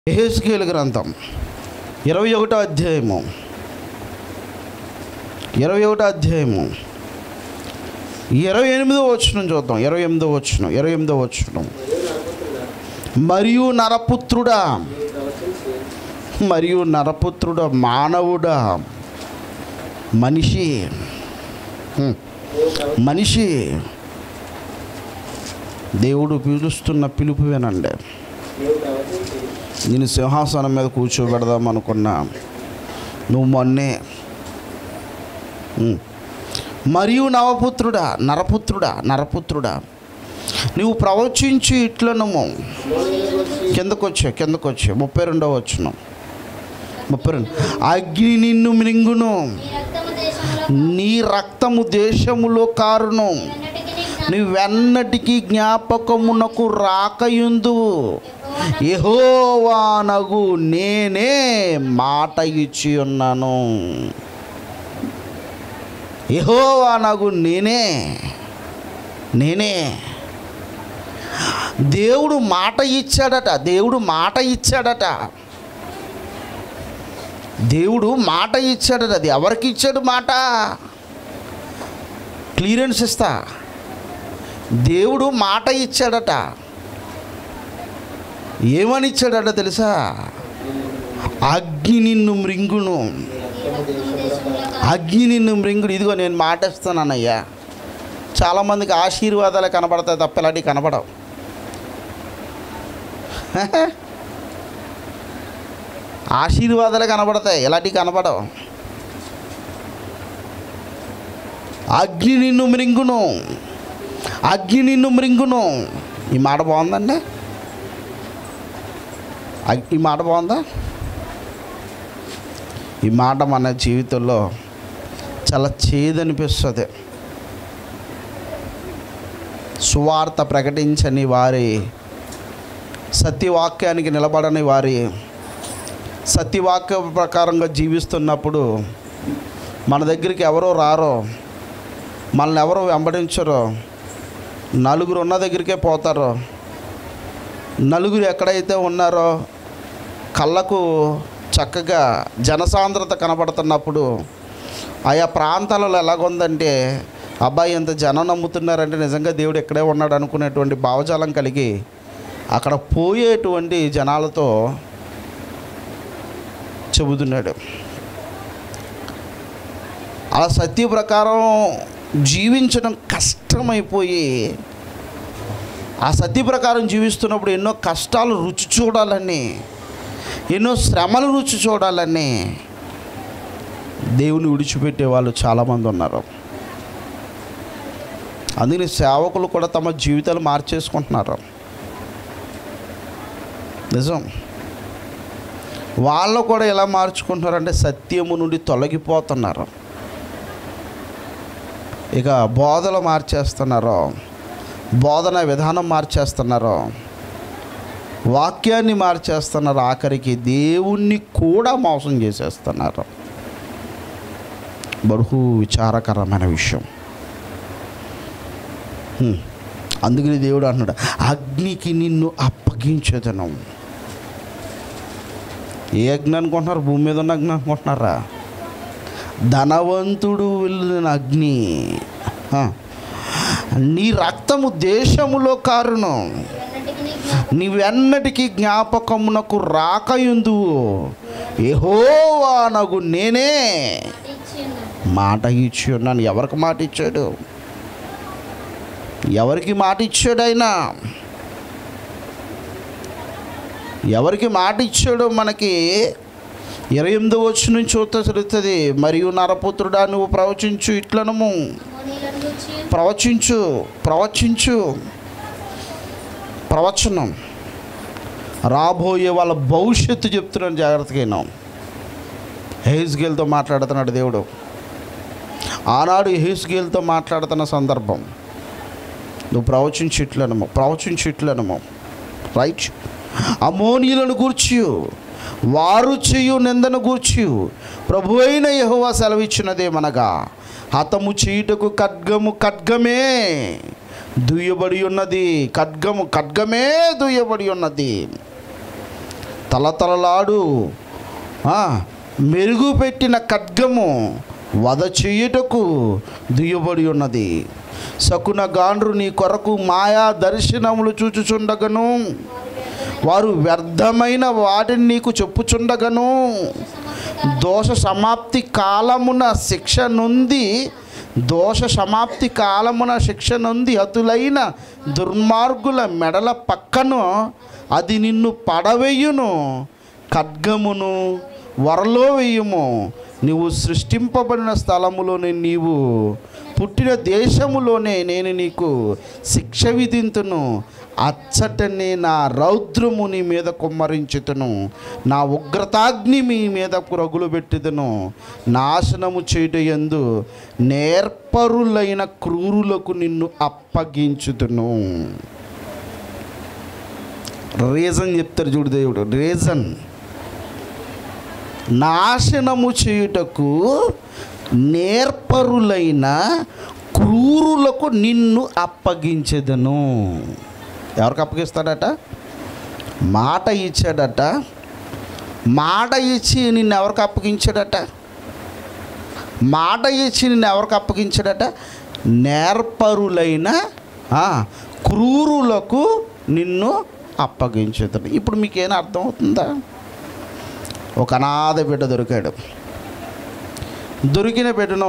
ఎహెస్కేల్ గ్రంథం ఇరవై ఒకటో అధ్యాయము ఇరవై ఒకటో అధ్యాయము ఇరవై ఎనిమిదో వచ్చిన చూద్దాం ఇరవై ఎనిమిదో వచ్చిన ఇరవై ఎనిమిదో వచ్చిన మరియు నరపుత్రుడా మరియు నరపుత్రుడా మానవుడా మనిషి హ్మ్. మనిషి దేవుడు పిలుస్తున్న పిలుపు వినండి నేను సింహాసనం మీద కూర్చోబెడదాం అనుకున్నా నువ్వు మొన్నే ఉమ్. మరియు నవపుత్రుడా నరపుత్రుడా నరపుత్రుడా నువ్వు ప్రవచించి ఇట్లనము కిందకు వచ్చా కిందకు వచ్చా ముప్పై రెండవ వచ్చిన ముప్పై రెండు అగ్ని నిన్ను మృంగును నీ రక్తము దేశములో నీ రక్తము దేశములో కారును ఎన్నటికీ నీ నువ్వెన్నటికీ జ్ఞాపకమునకు రాకయుందు యెహోవానగు నేనే మాట ఇచ్చి ఉన్నాను యెహోవానగు నేనే నేనే దేవుడు మాట ఇచ్చాడట దేవుడు మాట ఇచ్చాడట దేవుడు మాట ఇచ్చాడట అది ఎవరికి ఇచ్చాడు మాట క్లియరెన్స్ ఇస్తా దేవుడు మాట ఇచ్చాడట ఏమని ఇచ్చాడట తెలుసా అగ్ని నిన్ను మృంగును అగ్ని నిన్ను మృంగుడు ఇదిగో నేను మాట ఇస్తానన్నయ్యా చాలామందికి ఆశీర్వాదాలు కనబడతాయి తప్ప ఇలాంటివి కనబడవు ఆశీర్వాదాలు కనబడతాయి ఇలాంటివి కనబడవు అగ్ని నిన్ను మృంగును అగ్ని నిన్ను మృంగును ఈ మాట బాగుందండి అగ్- ఈ మాట బాగుందా ఈ మాట మన జీవితంలో చాలా చేదనిపిస్తుంది సువార్త ప్రకటించని వారి సత్యవాక్యానికి నిలబడని వారి సత్యవాక్య ప్రకారంగా జీవిస్తున్నప్పుడు మన దగ్గరికి ఎవరో రారో మనల్ని ఎవరో వెంబడించరో నలుగురు ఉన్న దగ్గరికే పోతారో నలుగురు ఎక్కడైతే ఉన్నారో కళ్ళకు చక్కగా జనసాంద్రత కనబడుతున్నప్పుడు ఆయా ప్రాంతాలలో ఎలాగుందంటే అబ్బాయి ఎంత జనం నమ్ముతున్నారంటే నిజంగా దేవుడు ఎక్కడే ఉన్నాడు అనుకునేటువంటి భావజాలం కలిగి అక్కడ పోయేటువంటి జనాలతో చెబుతున్నాడు అలా సత్య ప్రకారం జీవించడం కష్టమైపోయి ఆ సత్య ప్రకారం జీవిస్తున్నప్పుడు ఎన్నో కష్టాలు రుచి చూడాలని ఎన్నో శ్రమలు రుచి చూడాలని దేవుని విడిచిపెట్టే వాళ్ళు చాలామంది ఉన్నారు అందుకని సేవకులు కూడా తమ జీవితాలు మార్చేసుకుంటున్నారు నిజం వాళ్ళు కూడా ఎలా మార్చుకుంటున్నారంటే సత్యము నుండి తొలగిపోతున్నారు ఇక బోధలు మార్చేస్తున్నారు బోధన విధానం మార్చేస్తున్నారు వాక్యాన్ని మార్చేస్తున్నారు ఆఖరికి దేవుణ్ణి కూడా మోసం చేసేస్తున్నారు బహు విచారకరమైన విషయం హ్మ్. అందుకని దేవుడు అంటున్నాడు అగ్నికి నిన్ను అప్పగించదను ఏ అగ్ని అనుకుంటున్నారు భూమి మీద ఉన్న అగ్ని అనుకుంటున్నారా ధనవంతుడు వెళ్ళిన అగ్ని ఆ. నీ రక్తము దేశములో కారును ఎన్నటికీ నీ జ్ఞాపకం నీవెన్నటికీ జ్ఞాపకమునకు రాకయుందు యెహోవానగు నేనే ఇచ్చి ఉన్నాను మాట ఇచ్చి ఉన్నాను ఎవరికి మాట ఇచ్చాడు ఎవరికి మాట ఇచ్చాడు ఆయన ఎవరికి మాట ఇచ్చాడో మనకి ఇరవై ఎనిమిది వచ్చి నుంచి చూస్తే తెలుస్తుంది మరియు నరపుత్రుడా నువ్వు ప్రవచించు ఇట్లనము మోనీలను గూర్చి ప్రవచించు ప్రవచించు ప్రవచనం రాబోయే వాళ్ళ భవిష్యత్తు చెప్తున్నాను జాగ్రత్తగా విన్నాం హేస్గేల్తో మాట్లాడుతున్నాడు దేవుడు ఆనాడు హేస్గేల్తో మాట్లాడుతున్న సందర్భం నువ్వు ప్రవచించి ఇట్లనము ప్రవచించి ఇట్లనము రైట్ అమోనీలను గూర్చి వారు చేయు నిందను గూర్చి ప్రభు అయిన యహోవా సెలవిచ్చినదేమనగా హతము చేయుటకు ఖడ్గము ఖడ్గమే దుయ్యబడి ఉన్నది ఖడ్గము ఖడ్గమే దుయ్యబడి ఉన్నది తలతలలాడు ఆ, మెరుగుపెట్టిన ఖడ్గము వధ చేయుటకు దియబడి ఉన్నది సకున గాండ్రు నీ కొరకు మాయా దర్శనములు చూచుచుండగను వారు వ్యర్థమైన వాటిని నీకు చెప్పుచుండగను దోష సమాప్తి కాలమున శిక్ష నుండి దోష సమాప్తి కాలమున శిక్ష నుండి అతులైన దుర్మార్గుల మెడల పక్కను అది నిన్ను పడవేయును ఖడ్గమును వరలో వేయుము నీవు సృష్టింపబడిన స్థలములోనే నీవు పుట్టిన దేశములోనే నేను నీకు శిక్ష విధింతును అచ్చటనే నా రౌద్రము నీ మీద కుమ్మరించుతును నా ఉగ్రతాగ్ని మీ మీద రగులు పెట్టుదును నాశనము చేయుట యందు నేర్పరులైన క్రూరులకు నిన్ను అప్పగించుతును రీజన్ చెప్తారు చూడు దేవుడు రీజన్ నాశనము చేయుటకు నేర్పరులైన క్రూరులకు నిన్ను అప్పగించెదను ఎవరికి అప్పగిస్తాడట మాట ఇచ్చాడట మాట ఇచ్చి నిన్ను ఎవరికి అప్పగించాడట మాట ఇచ్చి నిన్ను ఎవరికి అప్పగించాడట నేర్పరులైన ఆ, క్రూరులకు నిన్ను అప్పగించుతాడు ఇప్పుడు మీకేం అర్థం అవుతుందా ఒక అనాథ బిడ్డ దొరికాడు దొరికిన బిడ్డను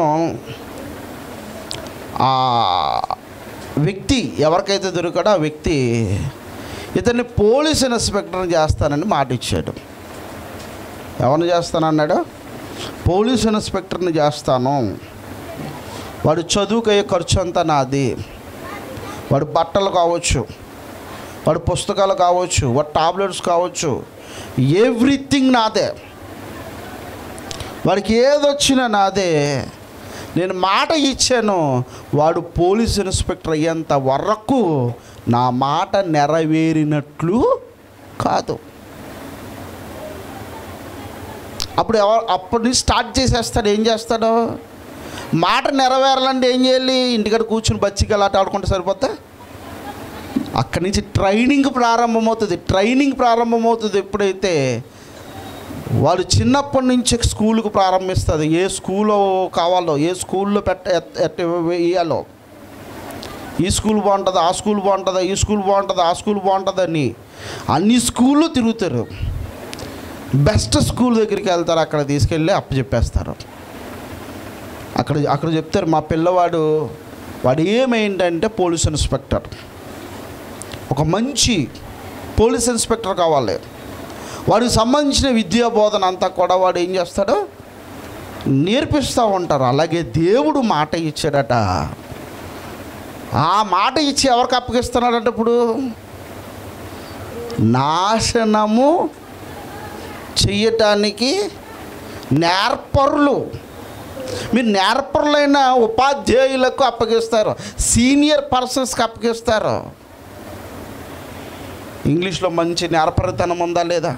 ఆ వ్యక్తి ఎవరికైతే దొరికాడో ఆ వ్యక్తి ఇతన్ని పోలీస్ ఇన్స్పెక్టర్ని చేస్తానని మాట ఇచ్చాడు ఎవరిని చేస్తానన్నాడు పోలీస్ ఇన్స్పెక్టర్ని చేస్తాను వాడు చదువుకయ్యే ఖర్చు అంతా నాది వాడి బట్టలు కావచ్చు వాడి పుస్తకాలు కావచ్చు వాడి టాబ్లెట్స్ కావచ్చు ఎవ్రీథింగ్ నాదే వాడికి ఏదొచ్చినా నాదే నేను మాట ఇచ్చాను వాడు పోలీస్ ఇన్స్పెక్టర్ అయ్యేంత వరకు నా మాట నెరవేరినట్లు కాదు అప్పుడు ఎవరు అప్పటి నుంచి స్టార్ట్ చేసేస్తాడు ఏం చేస్తాడు మాట నెరవేరాలంటే ఏం చేయాలి ఇంటికాడ కూర్చుని బచ్చికలు ఆట ఆడుకుంటే సరిపోతా అక్కడి నుంచి ట్రైనింగ్ ప్రారంభమవుతుంది ట్రైనింగ్ ప్రారంభమవుతుంది ఎప్పుడైతే వాళ్ళు చిన్నప్పటి నుంచి స్కూల్కి ప్రారంభిస్తుంది ఏ స్కూల్లో కావాలో ఏ స్కూల్లో పెట్ట ఎట్- ఎట్ వేయాలో ఈ స్కూల్ బాగుంటుంది ఆ స్కూల్ బాగుంటుందా ఈ స్కూల్ బాగుంటుంది ఆ స్కూల్ బాగుంటుందని అన్ని స్కూళ్ళు తిరుగుతారు బెస్ట్ స్కూల్ దగ్గరికి వెళ్తారు అక్కడ తీసుకెళ్ళి అప్పచెప్పేస్తారు అక్కడ అక్కడ చెప్తారు మా పిల్లవాడు వాడు ఏమైందంటే పోలీస్ ఇన్స్పెక్టర్ ఒక మంచి పోలీస్ ఇన్స్పెక్టర్ కావాలి వాడికి సంబంధించిన విద్యా బోధన అంతా కూడా వాడు ఏం చేస్తాడు నేర్పిస్తూ ఉంటారు అలాగే దేవుడు మాట ఇచ్చాడట ఆ మాట ఇచ్చి ఎవరికి అప్పగిస్తున్నాడంటే ఇప్పుడు నాశనము చెయ్యటానికి నేర్పరులు మీరు నేర్పరులైన ఉపాధ్యాయులకు అప్పగిస్తారు సీనియర్ పర్సన్స్కి అప్పగిస్తారు ఇంగ్లీష్లో మంచి నేర్పరితనం ఉందా లేదా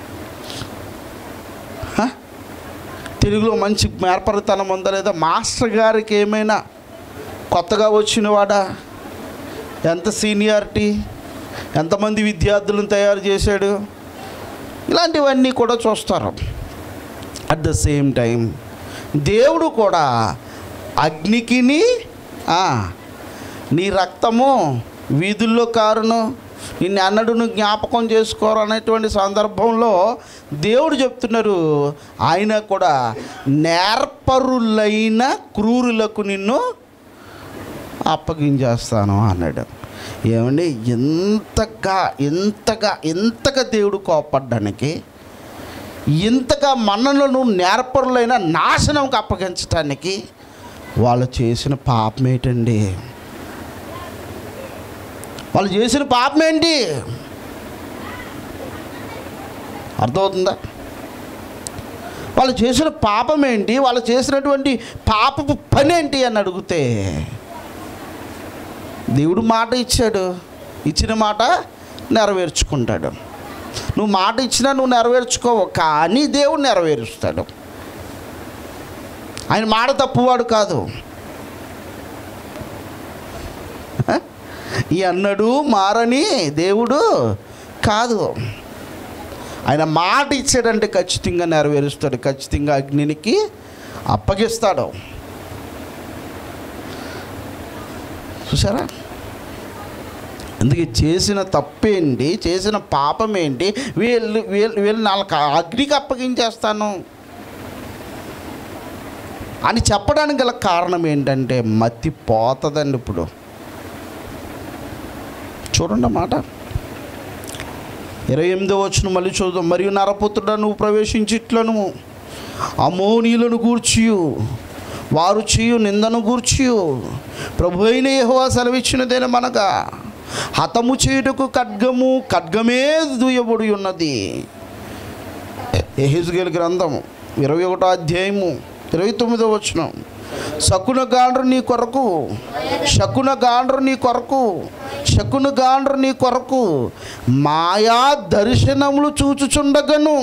హ? తెలుగులో మంచి నేర్పరితనం ఉందా లేదా మాస్టర్ గారికి ఏమైనా కొత్తగా వచ్చినవాడా ఎంత సీనియారిటీ ఎంతమంది విద్యార్థులను తయారు చేశాడు ఇలాంటివన్నీ కూడా చూస్తారు అట్ ద సేమ్ టైం దేవుడు కూడా అగ్నికిని ఆ, నీ రక్తము వీధుల్లో కారును నిన్ను అన్నడును జ్ఞాపకం చేసుకోరు అనేటువంటి సందర్భంలో దేవుడు చెప్తున్నారు ఆయన కూడా నేర్పరులైన క్రూరులకు నిన్ను అప్పగించేస్తాను అన్నాడు ఏమండి ఎంతగా ఎంతగా ఎంతగా దేవుడు కోపడ్డానికి ఇంతగా మనలను నేర్పరులైన నాశనంకి అప్పగించటానికి వాళ్ళు చేసిన పాపం ఏంటండి వాళ్ళు చేసిన పాపం ఏంటి అర్థమవుతుందా వాళ్ళు చేసిన పాపం ఏంటి వాళ్ళు చేసినటువంటి పాపపు పని ఏంటి అని అడిగితే దేవుడు మాట ఇచ్చాడు ఇచ్చిన మాట నెరవేర్చుకుంటాడు నువ్వు మాట ఇచ్చినా నువ్వు నెరవేర్చుకోవు కానీ దేవుడు నెరవేరుస్తాడు ఆయన మాట తప్పువాడు కాదు హ? ఈ అన్నడు మారని దేవుడు కాదు ఆయన మాట ఇచ్చాడంటే ఖచ్చితంగా నెరవేరుస్తాడు ఖచ్చితంగా అగ్నికి అప్పగిస్తాడు చూసారా అందుకే చేసిన తప్పేంటి చేసిన పాపం ఏంటి వీళ్ళు వీళ్ళు వీళ్ళు నాలుగు అగ్నికి అప్పగించేస్తాను అని చెప్పడానికి గల కారణం ఏంటంటే మతి పోతుందండి ఇప్పుడు చూడండి ఆ మాట ఇరవై ఎనిమిదో వచ్చిన మళ్ళీ చూద్దాం మరియు నరపుత్రుడ నువ్వు ప్రవేశించి ఇట్లను అమోనీలను గూర్చియు వారు చేయు నిందను గూర్చియు ప్రభు అయిన యెహోవా సెలవిచ్చినదేన మనగా హతము చేయుటకు ఖడ్గము ఖడ్గమే దూయబడి ఉన్నది ఎహిజ్గేల్ గ్రంథము ఇరవై ఒకటో అధ్యాయము ఇరవై తొమ్మిదో వచ్చిన శకున గాండ్రు నీ కొరకు శకున గాండ్రు నీ కొరకు శకున గాండ్రు నీ కొరకు మాయా దర్శనములు చూచుచుండగను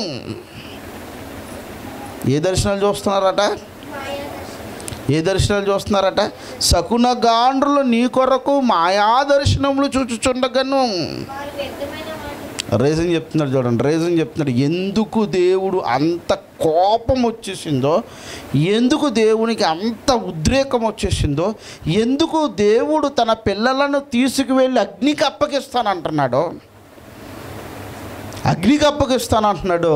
ఏ దర్శనాలు చూస్తున్నారట ఏ దర్శనాలు చూస్తున్నారట శకున గాండ్రులు నీ కొరకు మాయా దర్శనములు చూచుచుండగను వారు వ్యక్తమైన మాట రీజన్ చెప్తున్నాడు చూడండి రీజన్ చెప్తున్నాడు ఎందుకు దేవుడు అంత కోపం వచ్చేసిందో ఎందుకు దేవునికి అంత ఉద్రేకం వచ్చేసిందో ఎందుకు దేవుడు తన పిల్లలను తీసుకువెళ్ళి అగ్నికి అప్పగిస్తానంటున్నాడు అగ్నికి అప్పగిస్తానంటున్నాడు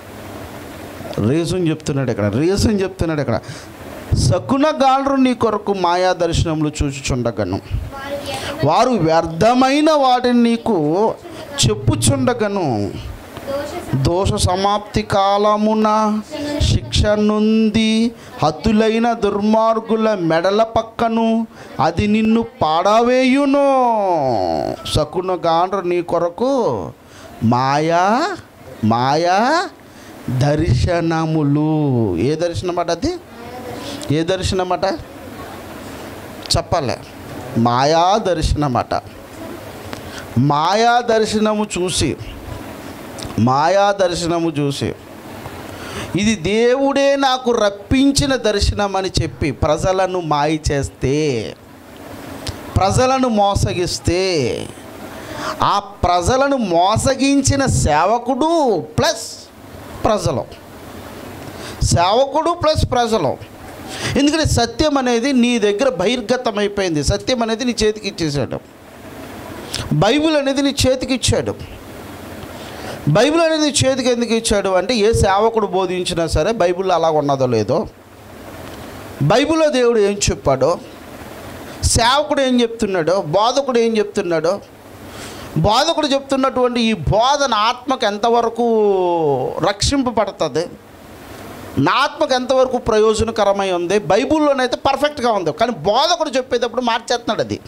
రీజన్ చెప్తున్నాడు ఇక్కడ రీజన్ చెప్తున్నాడు ఇక్కడ సకున గాండ్రు నీ కొరకు మాయా దర్శనములు చూచుచుండగను వారు వ్యక్తమైన వారు వ్యర్థమైన వాటిని నీకు చెప్పుచుండగను దోష దోష సమాప్తి కాలమున శిక్ష నుండి హతులైన దుర్మార్గుల మెడల పక్కను అది నిన్ను పాడవేయును సకున గాండ్రు నీ కొరకు మాయా మాయా దర్శనములు ఏ దర్శనమాట అది ఏ దర్శనమాట చెప్పలే మాయా దర్శనమట మాయా దర్శనము చూసి మాయా దర్శనము చూసి ఇది దేవుడే నాకు రప్పించిన దర్శనం అని చెప్పి ప్రజలను మాయ చేస్తే ప్రజలను మోసగిస్తే ఆ ప్రజలను మోసగించిన సేవకుడు ప్లస్ ప్రజలు సేవకుడు ప్లస్ ప్రజలు ఎందుకంటే సత్యం అనేది నీ దగ్గర బహిర్గతమైపోయింది సత్యం అనేది నీ చేతికి ఇచ్చేసాడు బైబిల్ అనేది నీ చేతికి ఇచ్చాడు బైబిల్ అనేది చేతికి ఎందుకు ఇచ్చాడు అంటే ఏ సేవకుడు బోధించినా సరే బైబిల్లో అలా ఉన్నదో లేదో బైబిల్లో దేవుడు ఏం చెప్పాడో సేవకుడు ఏం చెప్తున్నాడో బోధకుడు ఏం చెప్తున్నాడో బోధకుడు చెప్తున్నటువంటి ఈ బోధన ఆత్మకు ఎంతవరకు రక్షింపబడుతుంది నా ఆత్మకు ఎంతవరకు ప్రయోజనకరమై ఉంది బైబిల్లోనైతే పర్ఫెక్ట్గా ఉంది కానీ బోధకుడు చెప్పేటప్పుడు మార్చేస్తున్నాడు అది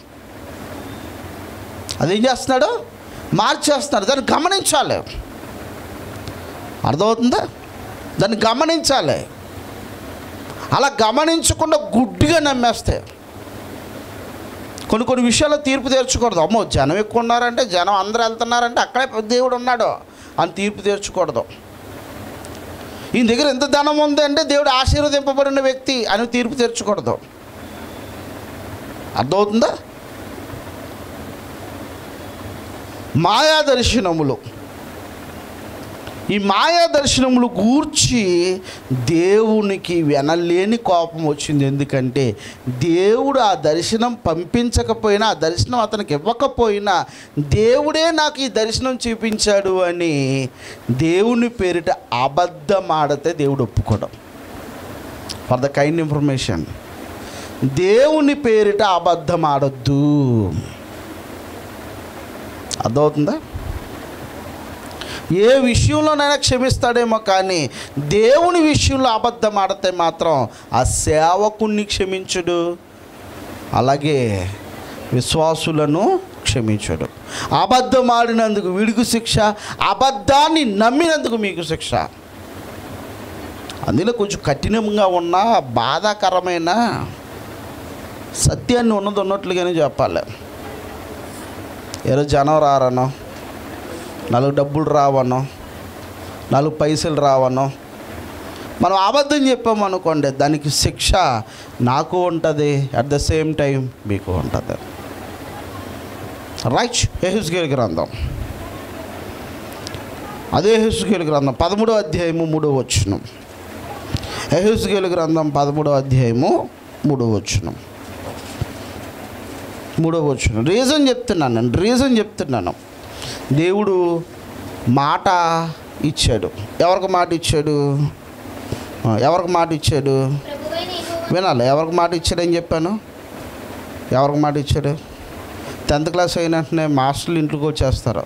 అదేం చేస్తున్నాడు మార్చేస్తున్నాడు దాన్ని గమనించాలి అర్థమవుతుందా దాన్ని గమనించాలి అలా గమనించకుండా గుడ్డిగా నమ్మేస్తే కొన్ని కొన్ని విషయాల్లో తీర్పు తీర్చకూడదు అమ్మో జనం ఎక్కువ ఉన్నారంటే జనం అందరూ వెళ్తున్నారంటే అక్కడే దేవుడు ఉన్నాడు అని తీర్పు తీర్చకూడదు ఈయన దగ్గర ఎంత ధనం ఉంది అంటే దేవుడు ఆశీర్వదింపబడిన వ్యక్తి అని తీర్పు తీర్చకూడదు అర్థమవుతుందా మాయా దర్శనములు ఈ మాయా దర్శనములు గూర్చి దేవునికి వెనలేని కోపం వచ్చింది ఎందుకంటే దేవుడు ఆ దర్శనం పంపించకపోయినా ఆ దర్శనం అతనికి ఇవ్వకపోయినా దేవుడే నాకు ఈ దర్శనం చూపించాడు అని దేవుని పేరిట అబద్ధం ఆడితే దేవుడు ఒప్పుకోవడం ఫర్ ద కైండ్ ఇన్ఫర్మేషన్ దేవుని పేరిట అబద్ధం ఆడొద్దు అర్థమవుతుందా ఏ విషయంలోనైనా క్షమిస్తాడేమో కానీ దేవుని విషయంలో అబద్ధం ఆడితే మాత్రం ఆ సేవకుణ్ణి క్షమించుడు అలాగే విశ్వాసులను క్షమించడు అబద్ధం ఆడినందుకు వీడికి శిక్ష అబద్ధాన్ని నమ్మినందుకు మీకు శిక్ష అందులో కొంచెం కఠినంగా ఉన్న బాధాకరమైన సత్యాన్ని ఉన్నది ఉన్నట్లుగానే చెప్పాలి ఈరోజు జనం రారనో నాలుగు డబ్బులు రావనో నాలుగు పైసలు రావనో మనం అబద్ధం చెప్పామనుకోండి దానికి శిక్ష నాకు ఉంటుంది అట్ ద సేమ్ టైం మీకు ఉంటుంది రైట్ యహుస్గేల్ గ్రంథం అదే హెసుకేలు గ్రంథం పదమూడో అధ్యాయము మూడో వచ్చును హెసుకేలు గ్రంథం పదమూడో అధ్యాయము మూడో వచ్చును మూడో వచ్చును రీజన్ చెప్తున్నాను నేను రీజన్ చెప్తున్నాను దేవుడు మాట ఇచ్చాడు ఎవరికి మాట ఇచ్చాడు ఆ, ఎవరికి మాట ఇచ్చాడు ప్రభువైన యెహోవా వినాలి ఎవరికి మాట ఇచ్చాడని చెప్పాను ఎవరికి మాట ఇచ్చాడు టెన్త్ క్లాస్ అయిన వెంటనే మాస్టర్లు ఇంట్లోకి వచ్చేస్తారు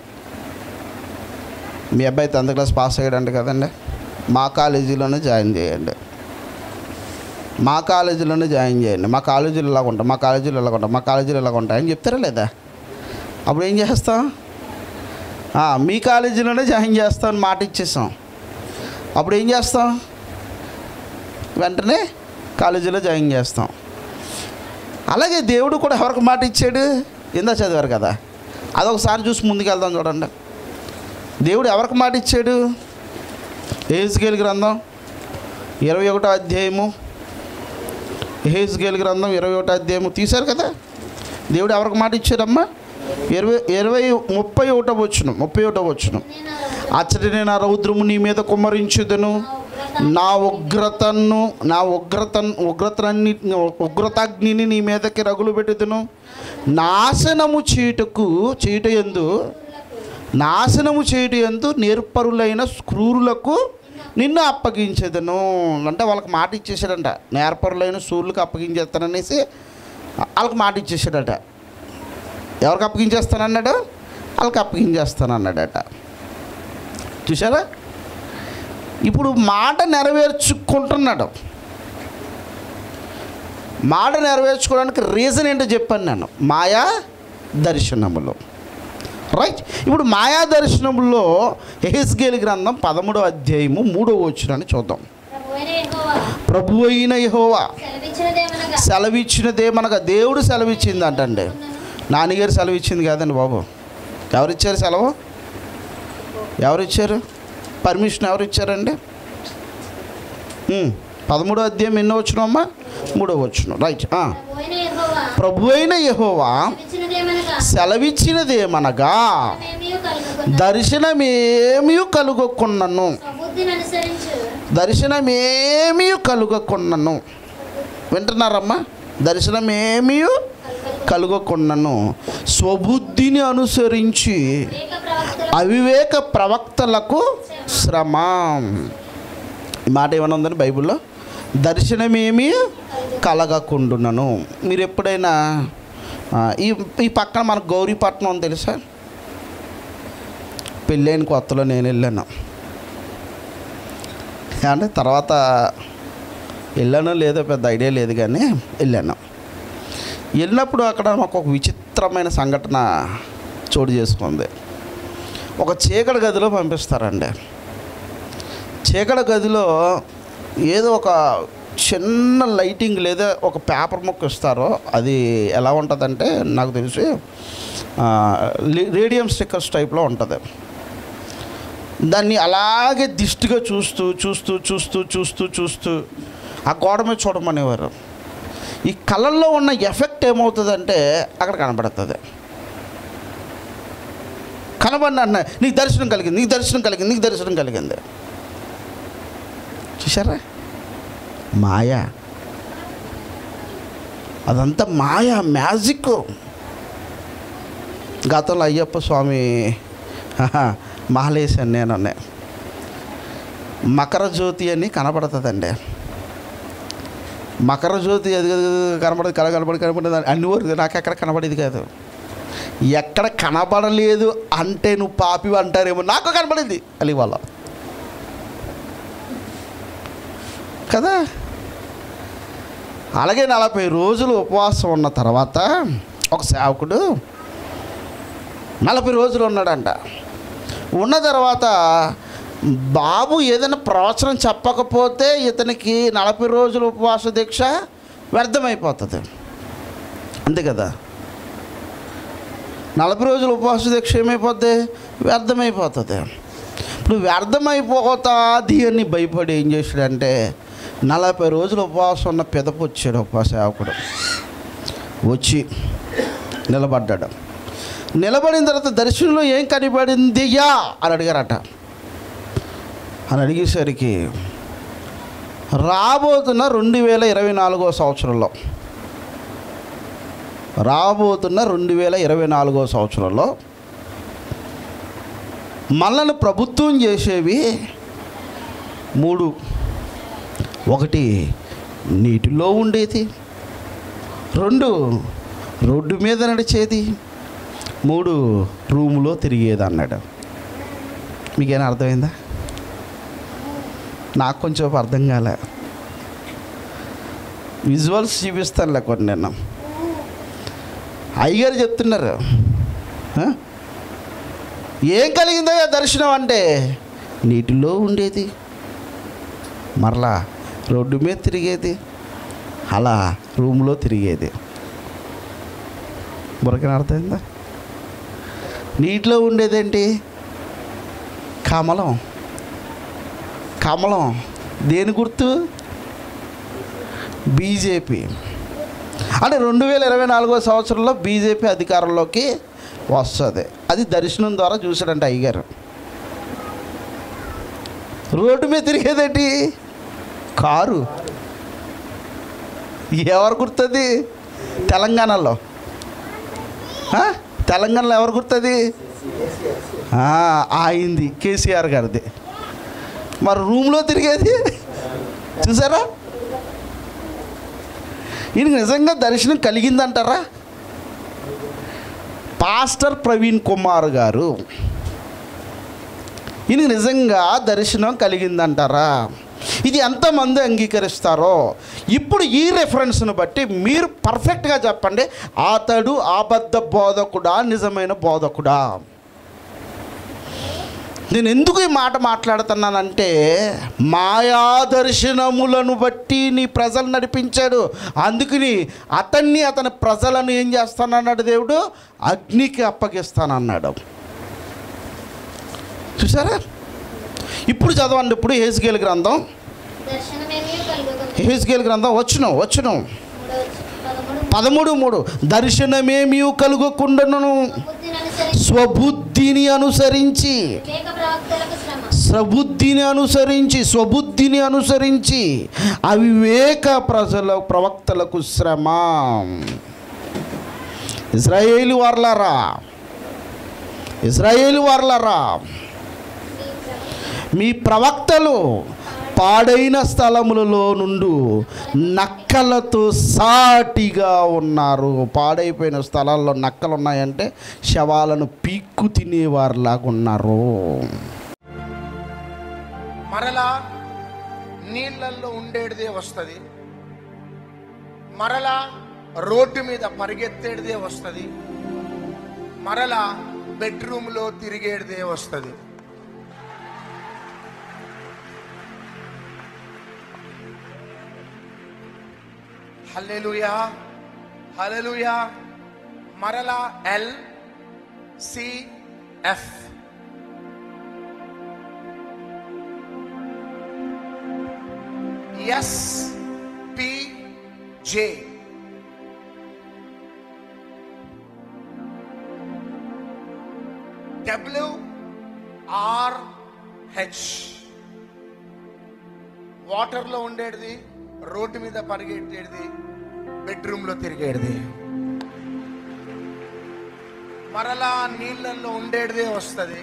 మీ అబ్బాయి టెన్త్ క్లాస్ పాస్ అయ్యాడంట కదండి మా కాలేజీలోనే జాయిన్ చేయండి మా కాలేజీలోనే జాయిన్ చేయండి మా కాలేజీలో ఇలాగ ఉంటాం మా కాలేజీలో ఇలాగ ఉంటాం మా కాలేజీలో ఇలాగ ఉంటాయి అని చెప్తారా లేదా అప్పుడు ఏం చేస్తాం ఆ, మీ కాలేజీలోనే జాయిన్ చేస్తామని మాట ఇచ్చేసాం అప్పుడు ఏం చేస్తాం వెంటనే కాలేజీలో జాయిన్ చేస్తాం అలాగే దేవుడు కూడా ఎవరికి మాట ఇచ్చాడు ఇందా చదివారు కదా అదొకసారి చూసి ముందుకెళ్దాం చూడండి దేవుడు ఎవరికి మాట ఇచ్చాడు ఏజ్కేల్ గ్రంథం ఇరవై ఒకటో అధ్యాయము ఏజ్కేల్ గ్రంథం ఇరవై ఒకటో అధ్యాయము తీశారు కదా దేవుడు ఎవరికి మాట ఇచ్చాడమ్మా ఇరవై ఇరవై ముప్పై ఒకటో వచ్చును ముప్పై ఒకటో వచ్చును నేను ఆ అచ్చటి నేను ఆ రౌద్రము నీ మీద కుమ్మరించుదును నా ఉగ్రతను నా ఉగ్రత ఉగ్రతన్ని ఉగ్రతాగ్నిని నీ మీదకి రగులు పెట్టుదును నాశనము చీటకు చీట ఎందు నాశనము చేయుట ఎందు నేర్పరులైన క్రూరులకు నిన్ను అప్పగించేదను అంటే వాళ్ళకి మాట ఇచ్చేసాడంట నేర్పరులైన సూర్యులకు అప్పగించేస్తాననేసి వాళ్ళకి మాట ఇచ్చేసాడట ఎవరికి అప్పగించేస్తానన్నాడు వాళ్ళకి అప్పగించేస్తానన్నాడట చూసారా ఇప్పుడు మాట నెరవేర్చుకుంటున్నాడు మాట నెరవేర్చుకోవడానికి రీజన్ ఏంటో చెప్పాను నేను మాయా దర్శనములో రైట్ ఇప్పుడు మాయా దర్శనంలో హెస్గేల్ గ్రంథం పదమూడో అధ్యాయము మూడో వచ్చినని చూద్దాం ప్రభువైన యెహోవా ప్రభు అయిన యెహోవా సెలవిచ్చినదేమనగా సెలవిచ్చినదేమనగా దేవుడు సెలవిచ్చింది అంటండి నాన్నగారు సెలవిచ్చింది కాదండి బాబు ఎవరిచ్చారు సెలవు ఎవరిచ్చారు పర్మిషన్ ఎవరు ఇచ్చారండి ఉమ్, పదమూడో అధ్యాయం ఎన్నో వచ్చినమ్మా మూడో వచ్చును రైట్ ఆ. ప్రభువైన యెహోవా ప్రభు అయిన యెహోవా సెలవిచ్చినదేమనగా సెలవిచ్చినదేమనగా మేమియు కలుగుకున్న దర్శనమేమీ కలుగకున్నను సబుద్ధిని అనుసరించు దర్శనమేమీ కలుగకున్నను వింటున్నారమ్మా దర్శనమేమీ కలుగకున్నను స్వబుద్ధిని అనుసరించి అనేక ప్రవక్తలు అవివేక ప్రవక్తలకు శ్రమ ఈ మాట ఏమైనా ఉందని బైబిల్లో దర్శనమేమీ కలగకుండునను మీరు ఎప్పుడైనా ఆ, ఈ ఈ పక్కన మన గౌరీపట్నం ఉంది తెలుసా పెళ్ళైన కొత్తలో నేను వెళ్ళాను అంటే తర్వాత వెళ్ళానో లేదో పెద్ద ఐడియా లేదు కానీ వెళ్ళాను వెళ్ళినప్పుడు అక్కడ మాకు ఒక విచిత్రమైన సంఘటన చోటు చేసుకుంది ఒక చీకటి గదిలో పంపిస్తారండి చీకటి గదిలో ఏదో ఒక చిన్న లైటింగ్ లేదా ఒక పేపర్ ముక్క ఇస్తారో అది ఎలా ఉంటుందంటే నాకు తెలిసి ఆ, లే- రేడియం స్టిక్కర్స్ టైప్లో ఉంటుంది దాన్ని అలాగే దిష్టిగా చూస్తూ చూస్తూ చూస్తూ చూస్తూ చూస్తూ ఆ గోడ మీద చూడమనేవారు ఈ కళ్ళల్లో ఉన్న ఎఫెక్ట్ ఏమవుతుందంటే అక్కడ కనబడుతుంది కనబడిన అన్న నీకు దర్శనం కలిగింది నీకు దర్శనం కలిగింది నీకు దర్శనం కలిగింది చూసారా మాయా అదంతా మాయా మ్యాజిక్ గతంలో అయ్యప్ప స్వామి మాలేశాను నేను మకర జ్యోతి అని కనపడుతుందండి మకర జ్యోతి అది అది కనబడదు కల కనబడి కనబడదు అన్ని వరకు నాకు ఎక్కడ కనబడేది కాదు ఎక్కడ కనబడలేదు అంటే నువ్వు పాపి అంటారేమో నాకు కనబడింది అది వాళ్ళ కదా అలాగే నలభై రోజులు ఉపవాసం ఉన్న తర్వాత ఒక సేవకుడు నలభై రోజులు ఉన్నాడంట ఉన్న తర్వాత బాబు ఏదైనా ప్రవచనం చెప్పకపోతే ఇతనికి నలభై రోజుల ఉపవాస దీక్ష వ్యర్థమైపోతుంది అంతే కదా నలభై రోజుల ఉపవాస దీక్ష ఏమైపోద్ది వ్యర్థమైపోతుంది ఇప్పుడు వ్యర్థమైపోతాది అని భయపడి ఏం చేశాడంటే నలభై రోజులు ఉపవాసం ఉన్న పెదపు వచ్చాడు ఉపవాస సేవకుడు వచ్చి నిలబడ్డాడు నిలబడిన తర్వాత దర్శనంలో ఏం కనబడిందియా అని అడిగారట అని అడిగేసరికి రాబోతున్న రెండు వేల ఇరవై నాలుగో సంవత్సరంలో రాబోతున్న రెండు వేల ఇరవై నాలుగో సంవత్సరంలో మనల్ని ప్రభుత్వం చేసేవి మూడు ఒకటి నీటిలో ఉండేది రెండు రోడ్డు మీద నడిచేది మూడు రూములో తిరిగేది అన్నాడు మీకేనా అర్థమైందా నాకు కొంచెం అర్థం కాలే విజువల్స్ చూపిస్తానులే కొన్ని నేను అయ్యగారు చెప్తున్నారు ఆ? ఏం కలిగిందయ్యా దర్శనం అంటే నీటిలో ఉండేది మరలా రోడ్డు మీద తిరిగేది అలా రూమ్లో తిరిగేది బురకన అర్థమైందా నీటిలో ఉండేదేంటి కమలం కమలం దేని గుర్తు బీజేపీ అంటే రెండు వేల ఇరవై నాలుగో సంవత్సరంలో బీజేపీ అధికారంలోకి వస్తుంది అది దర్శనం ద్వారా చూశాడంట అయ్యగారు రోడ్డు మీద తిరిగేదేంటి కారు ఎవరు గుర్తుంది తెలంగాణలో ఆ? తెలంగాణలో ఎవరు గుర్తుంది ఆ, ఆయింది కేసీఆర్ గారిది మరి రూమ్లో తిరిగేది చూసారా ఈయనకి నిజంగా దర్శనం కలిగిందంటారా పాస్టర్ ప్రవీణ్ కుమార్ గారు ఈయనకి నిజంగా దర్శనం కలిగిందంటారా ఇది ఎంతమంది అంగీకరిస్తారో ఇప్పుడు ఈ రెఫరెన్స్ను బట్టి మీరు పర్ఫెక్ట్గా చెప్పండి అతడు అబద్ధ బోధకుడా నిజమైన బోధకుడా నేను ఎందుకు ఈ మాట మాట్లాడుతున్నానంటే మాయా దర్శనములను బట్టి నీ ప్రజలు నడిపించాడు అందుకని అతన్ని అతని ప్రజలను ఏం చేస్తానన్నాడు దేవుడు అగ్నికి అప్పగిస్తానన్నాడు చూసారా ఇప్పుడు చదవండి ఇప్పుడు హేజ్గేల్ గ్రంథం దర్శనమేమీ కలుగుతుంది హేజ్గేల్ గ్రంథం వచ్చును వచ్చును మూడవ పదమూడు పదమూడు మూడు దర్శనమేమీ కలుగకుండాను బుద్ధిని అనుసరించి స్వబుద్ధిని అనుసరించి వివేక ప్రవక్తలకు శ్రమ స్వబుద్ధిని అనుసరించి స్వబుద్ధిని అనుసరించి అవివేక ప్రజల ప్రవక్తలకు శ్రమ ఇజ్రాయేలు వార్లారా ఇజ్రాయేలు వార్లారా మీ ప్రవక్తలు పాడైన స్థలములలో నుండు నక్కలతో సాటిగా ఉన్నారు పాడైపోయిన స్థలాల్లో నక్కలు ఉన్నాయంటే శవాలను పీక్కు తినేవారిలాగా ఉన్నారు మరలా నీళ్ళల్లో ఉండేటిదే వస్తుంది మరలా రోడ్డు మీద పరిగెత్తేటిదే వస్తుంది మరలా బెడ్రూమ్లో తిరిగేటిదే వస్తుంది హల్లెలూయా హల్లెలూయా మరలా L CF S P J W R H వాటర్లో ఉండేది రోడ్డు మీద పరిగెట్టేది బెడ్రూమ్లో తిరిగేది మరలా నీళ్ళల్లో ఉండేదే వస్తుంది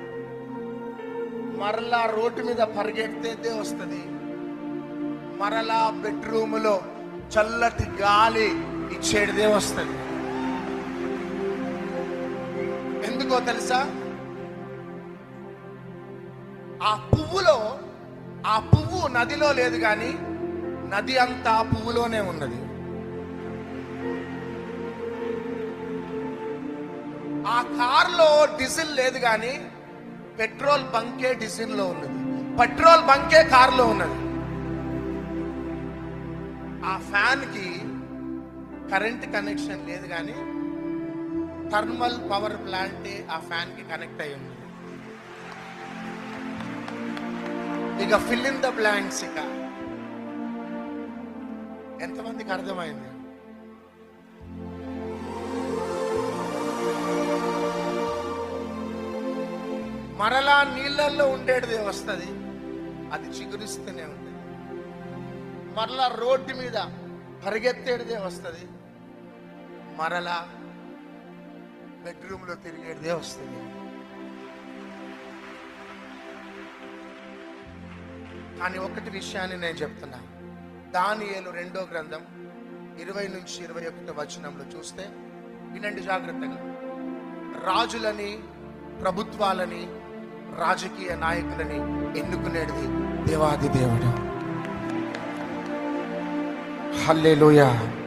మరలా రోడ్డు మీద పరిగెత్తేదే వస్తుంది మరలా బెడ్రూములో చల్లటి గాలి ఇచ్చేటిదే వస్తుంది ఎందుకో తెలుసా ఆ పువ్వులో ఆ పువ్వు నదిలో లేదు కానీ నది అంతా ఆ పువ్వులోనే ఉన్నది ఆ కార్లో డీజిల్ లేదు కానీ పెట్రోల్ బంకే డీజిల్లో ఉన్నది పెట్రోల్ బంకే కార్లో ఉన్నది ఆ ఫ్యాన్ కి కరెంట్ కనెక్షన్ లేదు కానీ థర్మల్ పవర్ ప్లాంటే ఆ ఫ్యాన్ కి కనెక్ట్ అయి ఉంది ఇక ఫిల్ ఇన్ ద బ్లాంక్స్ ఇక ఎంతమందికి అర్థమైంది మరలా నీళ్ళల్లో ఉండేటిది వస్తుంది అది చిగురిస్తూనే ఉంటుంది మరలా రోడ్డు మీద పరిగెత్తేటిదే వస్తుంది మరలా బెడ్రూమ్లో తిరిగేటిదే వస్తుంది కానీ ఒకటి విషయాన్ని నేను చెప్తున్నా దానియేలు రెండో గ్రంథం ఇరవై నుంచి ఇరవై ఒకటి వచనంలో చూస్తే వినండి జాగ్రత్తగా రాజులని ప్రభుత్వాలని రాజకీయ నాయకులని ఎన్నుకునేది దేవాది దేవుడు హల్లెలూయ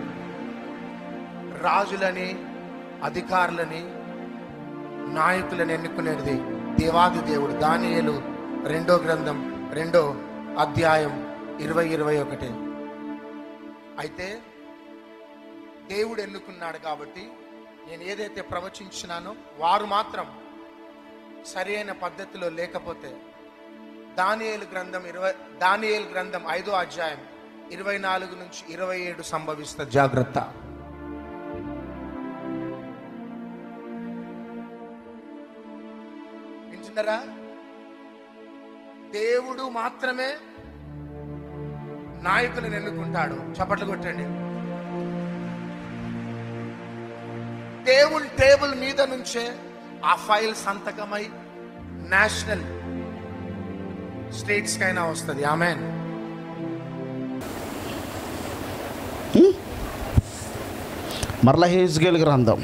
రాజులని అధికారులని నాయకులను ఎన్నుకునేది దేవాది దేవుడు దానియేలు రెండో గ్రంథం రెండో అధ్యాయం ఇరవై ఇరవై ఒకటి అయితే దేవుడు ఎన్నుకున్నాడు కాబట్టి నేను ఏదైతే ప్రవచించినానో వారు మాత్రం సరి అయిన పద్ధతిలో లేకపోతే దానియేలు గ్రంథం ఇరవై దానియేలు గ్రంథం ఐదో అధ్యాయం ఇరవై నాలుగు నుంచి ఇరవై ఏడు సంభవిస్తుంది జాగ్రత్త వింటున్నారా దేవుడు మాత్రమే నాయకులను ఎన్నుకుంటాడు చప్పట్లు కొట్టండి టేబుల్ టేబుల్ మీద నుంచే ఆ ఫైల్ సంతకమై నేషనల్ స్టేట్స్ కైనా వస్తుంది ఆమె మరలా హేజ్గేల్ గ్రంథం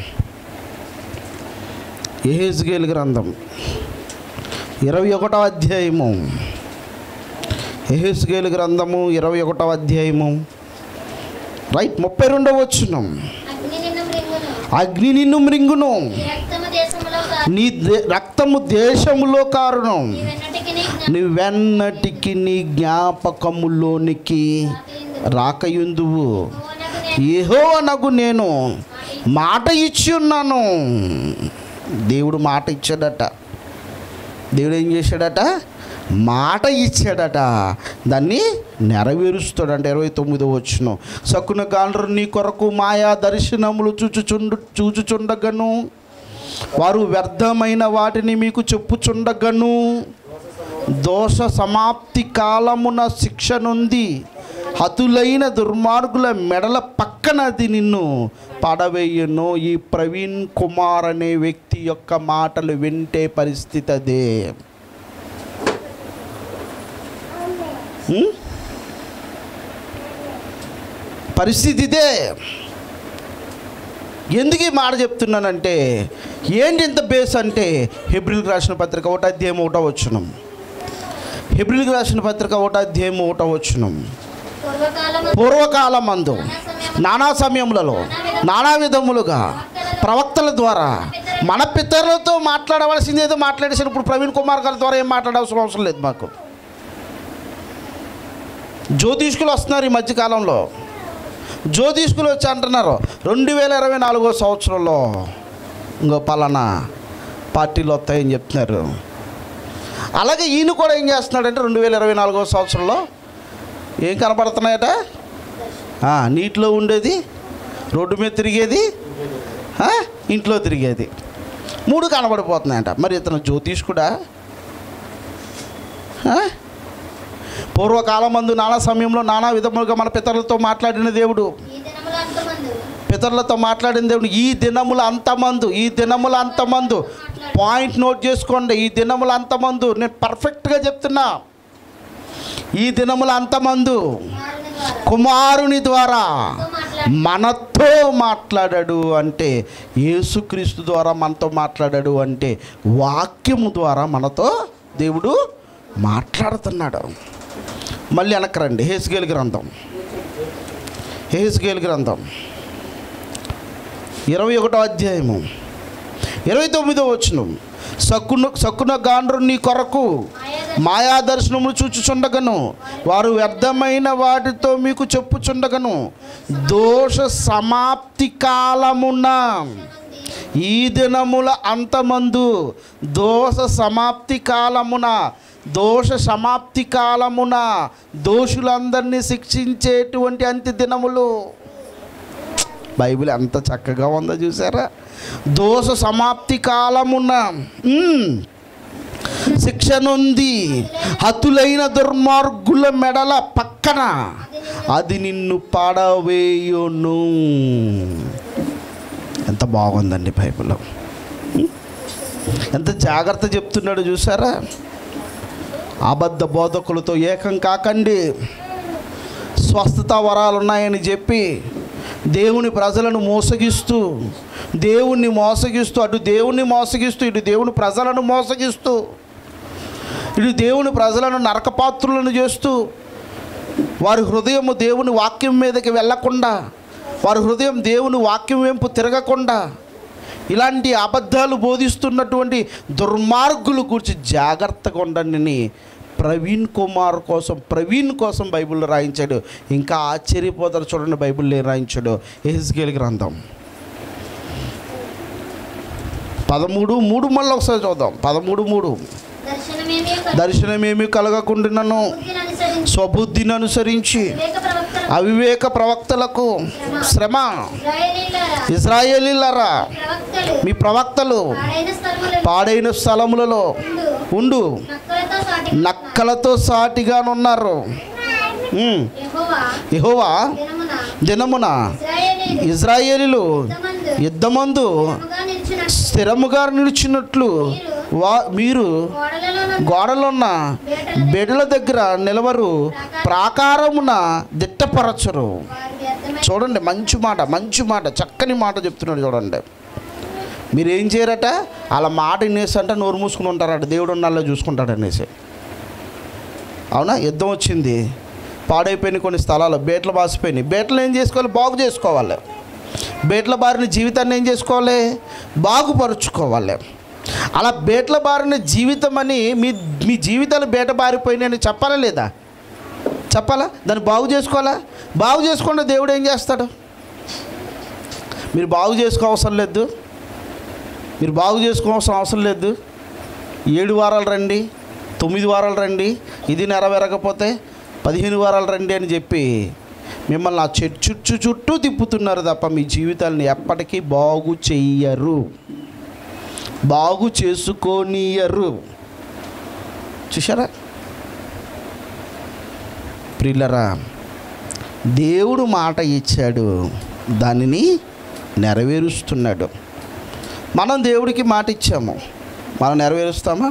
హేజ్గేల్ గ్రంథం ఇరవై ఒకటవ అధ్యాయము హేజ్గేల్ గ్రంథము ఇరవై ఒకటవ అధ్యాయము రైట్ ముప్పై రెండవ వచ్చును అగ్ని నిన్ను మృంగును అగ్ని నిన్ను మృంగును నీ రక్తము దేశములో కాదు నీ దే- రక్తము దేశములో కారును నీవెన్నటికి నీ జ్ఞాపకం నువ్వెన్నటికి నీ జ్ఞాపకములోనికి రాకయుందువు ఏహో అనగు నేను మాట ఇచ్చి ఉన్నాను దేవుడు మాట ఇచ్చాడట దేవుడు ఏం చేశాడట మాట ఇచ్చాడట దాన్ని నెరవేరుస్తాడంట ఇరవై తొమ్మిదో వచ్చును సక్కున గాండ్రు నీ కొరకు మాయా దర్శనములు చూచుచుండు చూచుచుండగను వారు వ్యర్థమైన వాటిని మీకు చెప్పుచుండగను దోష సమాప్తి కాలమున శిక్ష నుండి హతులైన దుర్మార్గుల మెడల పక్కన అది నిన్ను పడవేయను ఈ ప్రవీణ్ కుమార్ అనే వ్యక్తి యొక్క మాటలు వింటే పరిస్థితి అదే ఉం? పరిస్థితి ఇదే ఎందుకు ఈ మాట చెప్తున్నానంటే ఏంటి ఇంత బేస్ అంటే హెబ్రిల్కి రాసిన పత్రిక ఒకటి అధ్యాయం ఒకటో వచ్చునం హెబ్రిల్కి రాసిన పత్రిక ఒకటి అధ్యాయం ఒకటో వచ్చునం పూర్వకాలము పూర్వకాలం మందు నానా సమయములలో నానా విధములుగా ప్రవక్తల ద్వారా మన పితరులతో మాట్లాడవలసింది ఏదో మాట్లాడేసారు ఇప్పుడు ప్రవీణ్ కుమార్ గారి ద్వారా ఏం మాట్లాడాల్సిన అవసరం లేదు మాకు జ్యోతిష్కులు వస్తున్నారు ఈ మధ్యకాలంలో జ్యోతిష్కులు వచ్చి అంటున్నారు రెండు వేల ఇరవై నాలుగో సంవత్సరంలో ఇంకో పలానా పార్టీలు వస్తాయని చెప్తున్నారు అలాగే ఈయన కూడా ఏం చేస్తున్నాడంటే రెండు వేల ఇరవై నాలుగో సంవత్సరంలో ఏం కనపడుతున్నాయట ఆ, నీటిలో ఉండేది రోడ్డు మీద తిరిగేది ఆ, ఇంట్లో తిరిగేది మూడు కనబడిపోతున్నాయంట మరి ఇతను జ్యోతిష్కుడా ఆ? పూర్వకాలం మందు నానా సమయంలో నానా విధములుగా మన పితరులతో మాట్లాడిన దేవుడు ఈ దినములు అంతమందు పితరులతో మాట్లాడిన దేవుడు ఈ దినముల అంతమందు ఈ దినముల అంతమందు పాయింట్ నోట్ చేసుకోండి ఈ దినముల అంతమందు నేను పర్ఫెక్ట్గా చెప్తున్నా ఈ దినముల అంతమందు కుమారుని ద్వారా కుమారుని ద్వారా తో మాట్లాడి మనతో మాట్లాడాడు అంటే యేసుక్రీస్తు ద్వారా మనతో మాట్లాడాడు అంటే వాక్యము ద్వారా మనతో దేవుడు మాట్లాడుతున్నాడు మళ్ళీ వెనక్కి రండి హేస్గేల్ గ్రంథం హేస్గేల్ గ్రంథం ఇరవై ఒకటో అధ్యాయము ఇరవై తొమ్మిదో వచ్చును సక్కున సక్కున గాండ్రు నీ కొరకు మాయా దర్శనములు చూచుచుండగను వారు వ్యర్థమైన వాటితో మీకు చెప్పుచుండగను దోష సమాప్తి కాలమున ఈ దినముల అంతమందు దోష సమాప్తి కాలమున దోష సమాప్తి కాలమున దోషులందరినీ శిక్షించేటువంటి అంత్య దినములు బైబిల్ ఎంత చక్కగా ఉందో చూసారా దోష సమాప్తి కాలమున మ్మ్. శిక్ష నొంది హతులైన దుర్మార్గుల మెడల పక్కన అది నిన్ను పాడవేయును ఎంత బాగుందండి బైబిల్ ఎంత జాగ్రత్త చెప్తున్నాడు చూసారా అబద్ధ బోధకులతో ఏకం కాకండి స్వస్థత వరాలు ఉన్నాయని చెప్పి దేవుని ప్రజలను మోసగిస్తూ దేవుణ్ణి మోసగిస్తూ అటు దేవుణ్ణి మోసగిస్తూ ఇటు దేవుని ప్రజలను మోసగిస్తూ ఇటు దేవుని ప్రజలను నరకపాత్రులను చేస్తూ వారి హృదయము దేవుని వాక్యం మీదకి వెళ్ళకుండా వారి హృదయం దేవుని వాక్యం వైపు తిరగకుండా ఇలాంటి అబద్ధాలు బోధిస్తున్నటువంటి దుర్మార్గులు గురించి జాగ్రత్తగా ఉండండి అని ప్రవీణ్ కుమార్ కోసం ప్రవీణ్ కోసం బైబిల్ రాయించాడు ఇంకా ఆశ్చర్యపోతారు చూడండి బైబిల్ ఏం రాయించాడు ఎహెస్కేల్ గ్రంథం పదమూడు మూడు మళ్ళీ ఒకసారి చూద్దాం పదమూడు మూడు దర్శనమేమి దర్శనమేమి కలగకుండాను బుద్ధిని అనుసరించి స్వబుద్ధిని అనుసరించి వివేక ప్రవక్తల అవివేక ప్రవక్తలకు శ్రమ ఇశ్రాయేలీయులారా, ఇజ్రాయేలీలరా ప్రవక్తలు మీ ప్రవక్తలు పాడైన స్థలములలో పాడైన స్థలములలో ఉండు ఉండు నక్కలతో సాటి నక్కలతో సాటిగానున్నారు ఉమ్. యెహోవా యెహోవా దినమున దినమున ఇశ్రాయేలీయులు ఇజ్రాయేలీలు యుద్ధమందు యుద్ధమందు స్థిరముగా నిలిచినట్టు స్థిరముగా నిలిచినట్లు వా మీరు గోడలలోనున్న గోడలున్న బెడల దగ్గర నిలవరు ప్రాకారమున దిట్టపరచరు వారి వ్యర్థమైన చూడండి మంచి మాట మంచి మాట చక్కని మాట చెప్తున్నాడు చూడండి మీరు ఏం చేయరట అలా మాట వినేసి అంటే నోరు మూసుకుని ఉంటారట దేవుడు ఉన్నాళ్ళో చూసుకుంటాడు అనేసి అవునా యుద్ధం వచ్చింది పాడైపోయిన కొన్ని స్థలాలు బేట్లు బాసిపోయినాయి బేట్లు ఏం చేసుకోవాలి బాగు చేసుకోవాలి బేట్ల బారిన జీవితాన్ని ఏం చేసుకోవాలి బాగుపరుచుకోవాలి అలా బేట్ల బారిన జీవితం అని మీ మీ జీవితాలు బేట బారిపోయినాయని చెప్పాలా లేదా చెప్పాలా దాన్ని బాగు చేసుకోవాలా బాగు చేసుకుంటే దేవుడు ఏం చేస్తాడు మీరు బాగు చేసుకో అవసరం లేదు మీరు బాగు చేసుకోవాల్సిన అవసరం లేదు ఏడు వారాలు రండి తొమ్మిది వారాలు రండి ఇది నెరవేరకపోతే పదిహేను వారాలు రండి అని చెప్పి మిమ్మల్ని ఆ చర్చు చుట్టూ తిప్పుతున్నారు తప్ప మీ జీవితాన్ని ఎప్పటికీ బాగు చెయ్యరు బాగు చేసుకోనియరు చూసారా ప్రిల్లరా దేవుడు మాట ఇచ్చాడు దానిని నెరవేరుస్తున్నాడు మనం దేవుడికి మాట ఇచ్చాము మనం నెరవేరుస్తామా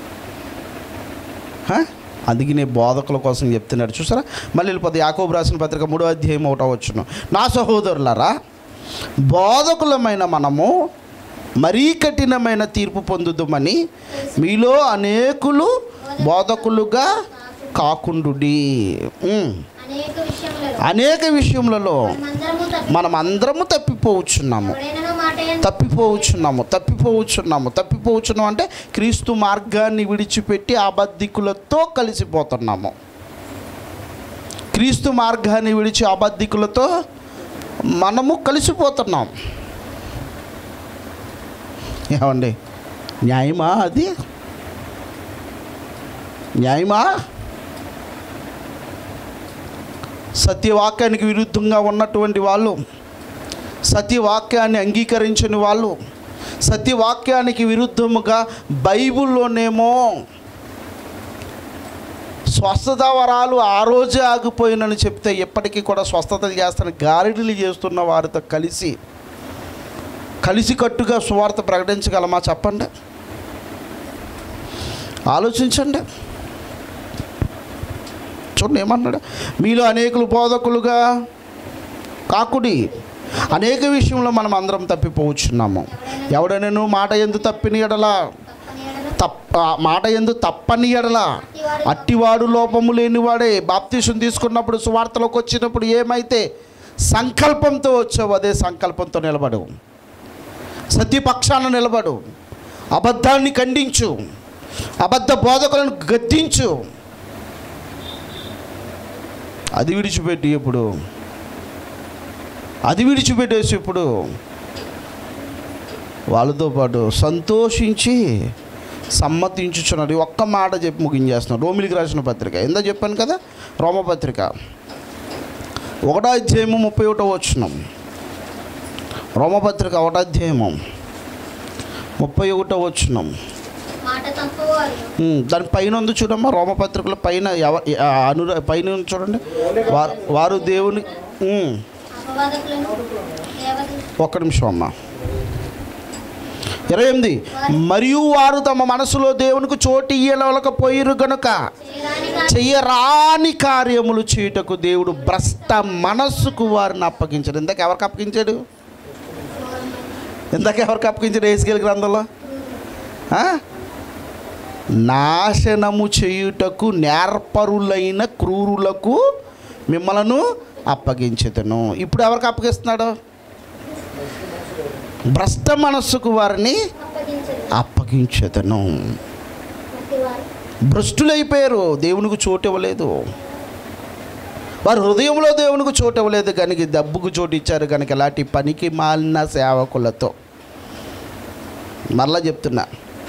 హ? అందుకే నేను బోధకుల కోసం చెప్తున్నాడు చూసారా మళ్ళీ వెళ్ళిపోతే యాకోబు రాసిన పత్రిక మూడో అధ్యాయం ఒకటో వచ్చును నా సహోదరులారా బోధకులమైన మనము మరీ కఠినమైన తీర్పు పొందుదామని మీలో అనేకులు బోధకులుగా కాకుండుడి ఉమ్. అనేక విషయములలో అనేక విషయములలో మనమందరము తప్పి మనం అందరము తప్పిపోవచ్చున్నాము ఎవడైనను మాట యందు తప్పిపోవచ్చున్నాము తప్పిపోవచ్చున్నాము తప్పిపోవచ్చున్నాం అంటే క్రీస్తు మార్గాన్ని విడిచిపెట్టి అబద్ధికులతో కలిసిపోతున్నాము క్రీస్తు మార్గాన్ని విడిచి అబద్ధికులతో మనము కలిసిపోతున్నాం ఏమండి న్యాయమా అది న్యాయమా సత్యవాక్యానికి విరుద్ధంగా ఉన్నటువంటి వాళ్ళు సత్యవాక్యాన్ని అంగీకరించని వాళ్ళు సత్యవాక్యానికి విరుద్ధముగా బైబిల్లోనేమో స్వస్థత వరాలు ఆ రోజే ఆగిపోయినని చెప్తే ఎప్పటికీ కూడా స్వస్థతలు చేస్తున్న గారిడీలు చేస్తున్న వారితో కలిసి కలిసికట్టుగా సువార్త ప్రకటించగలమా చెప్పండి ఆలోచించండి చూడండి ఏమన్నాడు మీలో అనేకులు బోధకులుగా కాకుడి అనేక విషయంలో మనం అందరం తప్పిపోవచ్చున్నాము ఎవడనను మాట ఎందు తప్పిన ఎడల తప్పని ఎడల తప్ప మాట ఎందు తప్పని ఎడల అట్టివాడు లోపము లేనివాడే బాప్తీసం తీసుకున్నప్పుడు సువార్తలోకి వచ్చినప్పుడు ఏమైతే సంకల్పంతో వచ్చావు అదే సంకల్పంతో నిలబడు సత్యపక్షాన నిలబడు అబద్ధాన్ని ఖండించు అబద్ధ బోధకులను గద్దించు అది విడిచిపెట్టి ఇప్పుడు అది విడిచిపెట్టేసి ఇప్పుడు వాళ్ళతో పాటు సంతోషించి సమ్మతించుచున్నాడు ఈ ఒక్క మాట చెప్పి ముగించేస్తున్నాడు రోమిలికి రాసిన పత్రిక ఎందో చెప్పాను కదా రోమపత్రిక ఒకటో అధ్యాయము ముప్పై ఒకటో వచ్చినాం రోమపత్రిక ఒకటో అధ్యాయము ముప్పై ఒకటో వచ్చినాం మాట తప్పువాడు చేయువారు ఉమ్, దాని పైన ఉంది చూడమ్మా రోమపత్రికల పైన ఎవ ఆ, అనుర పైన ఉంది చూడండి వారు వారు దేవుని ఉమ్, అపవాదకులను దేవతలు ఒక్క నిమిషం అమ్మా ఇరవై ఎనిమిది మరియు వారు తమ మనసులో దేవునికి చోటు ఇయ్యలేకపోయిరు గనుక చేయరాని చెయ్యరాని కార్యములు చేయుటకు దేవుడు భ్రష్ట మనస్సుకు వారిని అప్పగించాడు ఇందాక ఎవరికి అప్పగించాడు ఇందాక ఎవరికి అప్పగించాడు ఏసుకెళ్ళి గ్రంథంలో ఆ? నాశనము చేయుటకు నేర్పరులైన క్రూరులకు మిమ్మలను అప్పగించేతను ఇప్పుడు ఎవరికి అప్పగిస్తున్నాడు భ్రష్ట మనస్సుకు వారిని అప్పగించదు అప్పగించేతను ప్రతి వారు భ్రష్టులైపోయారు దేవునికి చోటు ఇవ్వలేదు వారు హృదయంలో దేవునికి చోటు ఇవ్వలేదు కనుక డబ్బుకు చోటు ఇచ్చారు కనుక ఇలాంటి పనికి మాలిన సేవకులతో మరలా చెప్తున్నా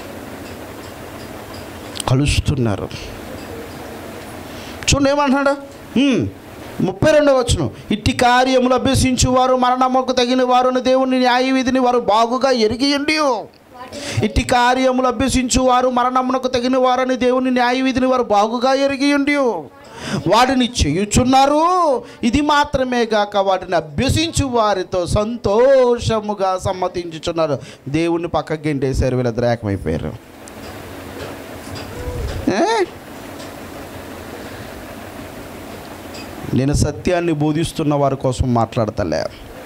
కలుస్తున్నారు చూడండి ఏమంటున్నాడు హ్మ్. ముప్పై రెండవ వచ్చును ఇట్టి కార్యములు అభ్యసించు వారు మరణముకు తగిన వారుని దేవుని న్యాయ విధిని వారు బాగుగా ఎరిగియండి ఇట్టి కార్యములు అభ్యసించు వారు మరణమునకు తగిన వారని దేవుని న్యాయ విధిని వారు బాగుగా ఎరిగియుండి వాటిని చేయుచున్నారు ఇది మాత్రమే గాక వాటిని అభ్యసించు వారితో సంతోషముగా సమ్మతించుచున్నారు దేవుని పక్కకి గెంటేశారు వీళ్ళిద్దరు ఏకమైపోయారు ఏ? నేను సత్యాన్ని బోధిస్తున్న వారి కోసం మాట్లాడతలే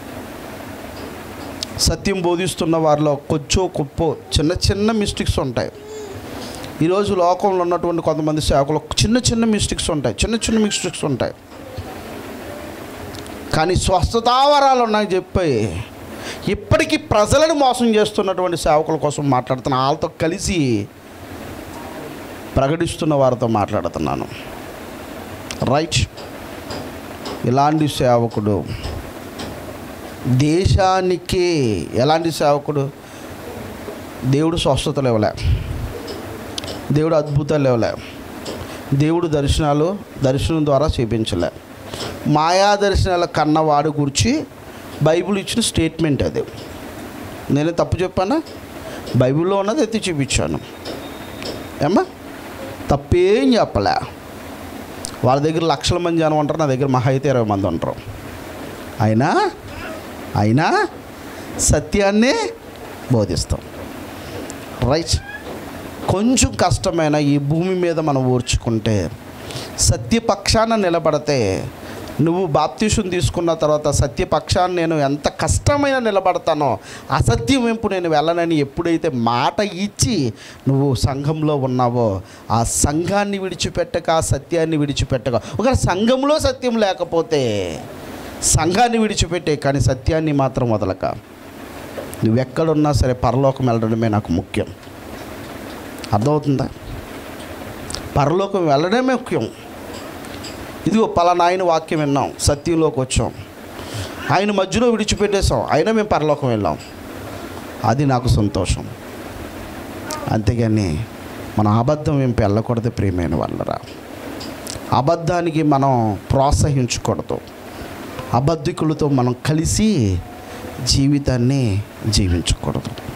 సత్యం బోధిస్తున్న వారిలో కొంచెం గొప్ప చిన్న చిన్న మిస్టేక్స్ ఉంటాయి ఈరోజు లోకంలో ఉన్నటువంటి కొంతమంది సేవకులు చిన్న చిన్న మిస్టేక్స్ ఉంటాయి చిన్న చిన్న మిస్టేక్స్ ఉంటాయి కానీ స్వస్థతావరాలు ఉన్నాయి చెప్పి ఇప్పటికీ ప్రజలను మోసం చేస్తున్నటువంటి సేవకుల కోసం మాట్లాడుతున్నా వాళ్ళతో కలిసి ప్రకటిస్తున్న వారితో మాట్లాడుతున్నాను రైట్ ఇలాంటి సేవకుడు దేశానికే ఎలాంటి సేవకుడు దేవుడు స్వస్థతలు ఇవ్వలే దేవుడు అద్భుతాలు ఇవ్వలే దేవుడు దర్శనాలు దర్శనం ద్వారా చూపించలే మాయా దర్శనాల కన్నవాడు గురించి బైబిల్ ఇచ్చిన స్టేట్మెంట్ అది నేను తప్పు చెప్పానా బైబిల్లో ఉన్నది ఎత్తి చూపించాను ఏమ్మా తప్పేం చెప్పలే వాళ్ళ దగ్గర లక్షల మంది జనం ఉంటారు నా దగ్గర మహా అయితే ఇరవై మంది ఉంటారు అయినా అయినా సత్యాన్నే బోధిస్తాం రైట్ కొంచెం కష్టమైన ఈ భూమి మీద మనం ఓర్చుకుంటే సత్యపక్షాన నిలబడితే నువ్వు బాప్తీషం తీసుకున్న తర్వాత సత్యపక్షాన్ని నేను ఎంత కష్టమైన నిలబడతానో అసత్యం వైపు నేను వెళ్ళనని ఎప్పుడైతే మాట ఇచ్చి నువ్వు సంఘంలో ఉన్నావో ఆ సంఘాన్ని విడిచిపెట్టక ఆ సత్యాన్ని విడిచిపెట్టక ఒక సంఘంలో సత్యం లేకపోతే సంఘాన్ని విడిచిపెట్టే కానీ సత్యాన్ని మాత్రం వదలక నువ్వెక్కడున్నా సరే పరలోకం వెళ్ళడమే నాకు ముఖ్యం అర్థమవుతుందా పరలోకం వెళ్ళడమే ముఖ్యం ఇదిగో పలానా ఆయన వాక్యం విన్నాం సత్యంలోకి వచ్చాం ఆయన మధ్యలో విడిచిపెట్టేశాం అయినా మేము పరలోకం వెళ్ళాం అది నాకు సంతోషం అంతేగాని మన అబద్ధం ఏం వెళ్ళకూడదు ప్రియమైన వాళ్ళరా అబద్ధానికి మనం ప్రోత్సహించకూడదు అబద్ధికులతో మనం కలిసి జీవితాన్ని జీవించకూడదు